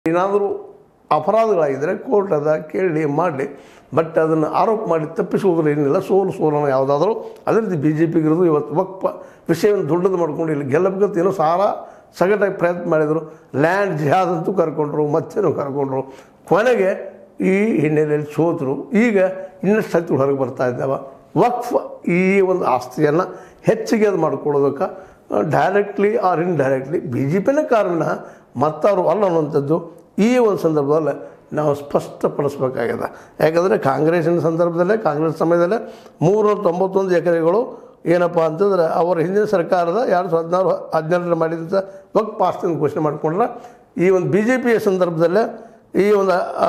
ಏನಾದರೂ ಅಪರಾಧಗಳಾಗಿದ್ದರೆ ಕೋರ್ಟ್ ಅದ ಕೇಳಿ ಮಾಡಲಿ ಬಟ್ ಅದನ್ನು ಆರೋಪ ಮಾಡಿ ತಪ್ಪಿಸುವುದ್ರ ಏನಿಲ್ಲ ಸೋಲು ಸೋಲನ ಯಾವುದಾದ್ರೂ ಅದೇ ರೀತಿ ಬಿ ಜೆ ಪಿಗಿರೋದು ಇವತ್ತು ವಕ್ಪ ವಿಷಯವನ್ನು ದೊಡ್ಡದು ಮಾಡ್ಕೊಂಡು ಇಲ್ಲಿ ಗೆಲ್ಲಬೇಕಂತ ಏನೋ ಸಾರ ಸಗಟಾಗಿ ಪ್ರಯತ್ನ ಮಾಡಿದರು ಲ್ಯಾಂಡ್ ಜಿಹಾದ್ ಅಂತೂ ಕರ್ಕೊಂಡ್ರು ಮತ್ತೇನೋ ಕರ್ಕೊಂಡ್ರು ಕೊನೆಗೆ ಈ ಹಿನ್ನೆಲೆಯಲ್ಲಿ ಸೋತರು ಈಗ ಇನ್ನಷ್ಟು ಹತ್ತು ಹೊರಗೆ ಬರ್ತಾ ಇದ್ದಾವೆ ವಕ್ಫ್ ಈ ಒಂದು ಆಸ್ತಿಯನ್ನು ಹೆಚ್ಚಿಗೆ ಅದು ಮಾಡ್ಕೊಳ್ಳೋದಕ್ಕೆ directly or indirectly B J ಪಿನೇ ಕಾರಣ ಮತ್ತವರು ಅಲ್ಲ ಅನ್ನುವಂಥದ್ದು ಈ ಒಂದು ಸಂದರ್ಭದಲ್ಲಿ ನಾವು ಸ್ಪಷ್ಟಪಡಿಸ್ಬೇಕಾಗಿದೆ ಯಾಕಂದರೆ ಕಾಂಗ್ರೆಸ್ಸಿನ ಸಂದರ್ಭದಲ್ಲೇ ಕಾಂಗ್ರೆಸ್ ಸಮಯದಲ್ಲೇ ಮೂರುನೂರ ತೊಂಬತ್ತೊಂದು ಎಕರೆಗಳು ಏನಪ್ಪ ಅಂತಂದ್ರೆ ಅವರ ಹಿಂದಿನ ಸರ್ಕಾರದ ಎರಡು ಸಾವಿರದ ಹದಿನಾರು ಹದಿನೆಂಟರ ಮಾಡಿದಂಥ ವಕ್ ಪಾಸ್ತಿನ ಘೋಷಣೆ ಮಾಡಿಕೊಂಡ್ರೆ ಈ ಒಂದು ಬಿ ಜೆ ಪಿಯ ಸಂದರ್ಭದಲ್ಲೇ ಈ ಒಂದು ಆ,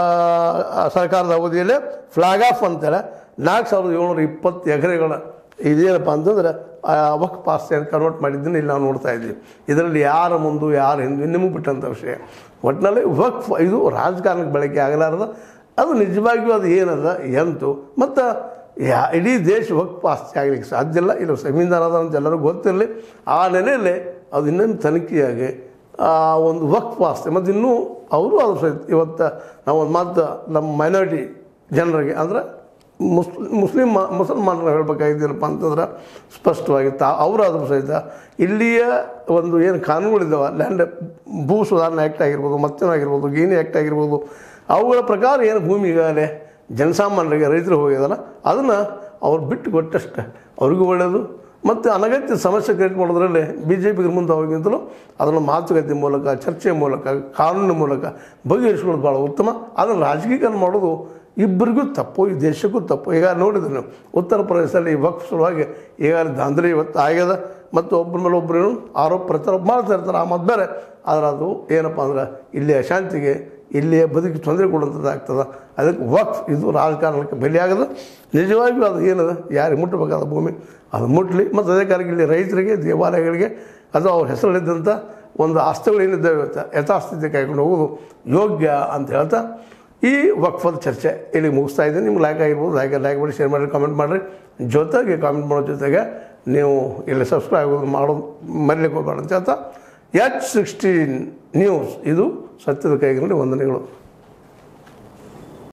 ಆ ಸರ್ಕಾರದ ಅವಧಿಯಲ್ಲೇ ಫ್ಲಾಗ್ ಆಫ್ ಅಂತಾರೆ ನಾಲ್ಕು ಸಾವಿರದ ಏಳ್ನೂರ ಇಪ್ಪತ್ತು ಎಕರೆಗಳ ಇದೇನಪ್ಪ ಅಂತಂದ್ರೆ ಆ ವಕ್ ಪಾಸ್ತಿಯನ್ನು ಕನ್ವರ್ಟ್ ಮಾಡಿದ್ದನ್ನು ಇಲ್ಲಿ ನಾವು ನೋಡ್ತಾ ಇದ್ದೀವಿ ಇದರಲ್ಲಿ ಯಾರ ಮುಂದೆ ಯಾರ ಹಿಂದೆ ನಿಮಗೆ ಬಿಟ್ಟಂಥ ವಿಷಯ ಒಟ್ಟಿನಲ್ಲಿ ವಕ್ಫ್ ಇದು ರಾಜಕಾರಣಕ್ಕೆ ಬಳಕೆ ಆಗಲಾರದ ಅದು ನಿಜವಾಗಿಯೂ ಅದು ಏನದ ಎಂತು ಮತ್ತು ಯಾ ಇಡೀ ದೇಶ ವಕ್ಫ್ ಆಸ್ತಿ ಆಗಲಿಕ್ಕೆ ಸಾಧ್ಯ ಇಲ್ಲ ಇಲ್ಲ ಸಂವಿಧಾನ ಅದ ಅಂತ ಎಲ್ಲರಿಗೂ ಗೊತ್ತಿರಲಿ ಆ ನೆಲೆಯಲ್ಲಿ ಅದು ಇನ್ನೊಂದು ತನಿಖೆಯಾಗಿ ಆ ಒಂದು ವಕ್ಫ್ ಆಸ್ತಿ ಮತ್ತು ಇನ್ನೂ ಅವರು ಅದು ಸಹಿತ ಇವತ್ತು ನಾವು ಒಂದು ಮಾತು ನಮ್ಮ ಮೈನಾರಿಟಿ ಜನರಿಗೆ ಅಂದರೆ ಮುಸ್ ಮುಸ್ಲಿಂ ಮುಸಲ್ಮಾನರು ಹೇಳ್ಬೇಕಾಗಿದ್ದೇನಪ್ಪ ಅಂತಂದ್ರೆ ಸ್ಪಷ್ಟವಾಗಿ ತಾ ಅವರಾದರೂ ಸಹಿತ ಇಲ್ಲಿಯ ಒಂದು ಏನು ಕಾನೂನುಗಳಿದ್ದಾವೆ ಲ್ಯಾಂಡ್ ಭೂ ಸುಧಾರಣೆ ಆ್ಯಕ್ಟ್ ಆಗಿರ್ಬೋದು ಮತ್ತೇನಾಗಿರ್ಬೋದು ಗೀನಿ ಆ್ಯಕ್ಟ್ ಆಗಿರ್ಬೋದು ಅವುಗಳ ಪ್ರಕಾರ ಏನು ಭೂಮಿ ಈಗಾಗಲೇ ಜನಸಾಮಾನ್ಯರಿಗೆ ರೈತರು ಹೋಗಿದಾರ ಅದನ್ನು ಅವ್ರು ಬಿಟ್ಟು ಕೊಟ್ಟಷ್ಟೇ ಅವ್ರಿಗೂ ಒಳ್ಳೆಯದು ಮತ್ತು ಅನಗತ್ಯ ಸಮಸ್ಯೆ ಕ್ರಿಯೇಟ್ ಮಾಡೋದ್ರಲ್ಲಿ ಬಿ ಜೆ ಪಿಗೆ ಮುಂದೆ ಹೋಗಿಂತಲೂ ಅದನ್ನು ಮಾತುಕತೆ ಮೂಲಕ ಚರ್ಚೆ ಮೂಲಕ ಕಾನೂನಿನ ಮೂಲಕ ಬಗೆಹರಿಸ್ಕೊಳ್ಳೋದು ಭಾಳ ಉತ್ತಮ ಅದನ್ನು ರಾಜಕೀಕರಣ ಮಾಡೋದು ಇಬ್ಬರಿಗೂ ತಪ್ಪು ಈ ದೇಶಕ್ಕೂ ತಪ್ಪು ಈಗ ನೋಡಿದ್ರೆ ನೀವು ಉತ್ತರ ಪ್ರದೇಶದಲ್ಲಿ ಈ ವಕ್ಫ್ ಸಲುವಾಗಿ ಈಗಾಗಲೇ ದಾಂಧಲೆ ಇವತ್ತು ಆಗ್ಯದ ಮತ್ತು ಒಬ್ಬರ ಮೇಲೆ ಒಬ್ಬರು ಆರೋಪ ಪ್ರತ್ಯಾರೋಪ ಮಾಡ್ತಾ ಇರ್ತಾರೆ ಆ ಮದ್ದು ಬೇರೆ ಆದರೆ ಅದು ಏನಪ್ಪ ಅಂದ್ರೆ ಇಲ್ಲಿ ಅಶಾಂತಿಗೆ ಇಲ್ಲಿಯ ಬದುಕಿ ತೊಂದರೆ ಕೊಡುವಂಥದ್ದು ಆಗ್ತದೆ ಅದಕ್ಕೆ ವಕ್ಫ್ ಇದು ರಾಜಕಾರಣಕ್ಕೆ ಬಲಿಯಾಗದ ನಿಜವಾಗಿಯೂ ಅದು ಏನದ ಯಾರಿಗೆ ಮುಟ್ಟಬೇಕಾದ ಭೂಮಿ ಅದು ಮುಟ್ಟಲಿ ಮತ್ತು ಅದೇ ಕಾರಣಕ್ಕೆ ಇಲ್ಲಿ ರೈತರಿಗೆ ದೇವಾಲಯಗಳಿಗೆ ಅದು ಅವ್ರ ಹೆಸರಲ್ಲಿದ್ದಂಥ ಒಂದು ಆಸ್ತಿಗಳು ಏನಿದ್ದಾವೆ ಇವತ್ತು ಯಥಾಸ್ಥಿತಿ ಕಾಯ್ಕೊಂಡು ಹೋಗೋದು ಯೋಗ್ಯ ಅಂತ ಹೇಳ್ತಾ ಈ ವಕ್ಫದ ಚರ್ಚೆ ಇಲ್ಲಿ ಮುಗಿಸ್ತಾ ಇದ್ದೀನಿ ನಿಮ್ಗೆ ಲೈಕ್ ಆಗಿರ್ಬೋದು ಲೈಕ್ ಲೈಕ್ ಮಾಡಿ ಶೇರ್ ಮಾಡಿ ಕಾಮೆಂಟ್ ಮಾಡಿರಿ ಜೊತೆಗೆ ಕಾಮೆಂಟ್ ಮಾಡೋ ಜೊತೆಗೆ ನೀವು ಇಲ್ಲಿ ಸಬ್ಸ್ಕ್ರೈಬ್ ಆಗೋದು ಮಾಡೋದು ಮರಿಲಿಕ್ಕೆ ಹೋಗ್ಬೇಡ ಅಂತ ಹೇಳ್ತಾ ಎಚ್ ಸಿಕ್ಸ್ಟೀನ್ ನ್ಯೂಸ್ ಇದು ಸತ್ಯದ ಕೈಗಿನಲ್ಲಿ ವಂದನೆಗಳು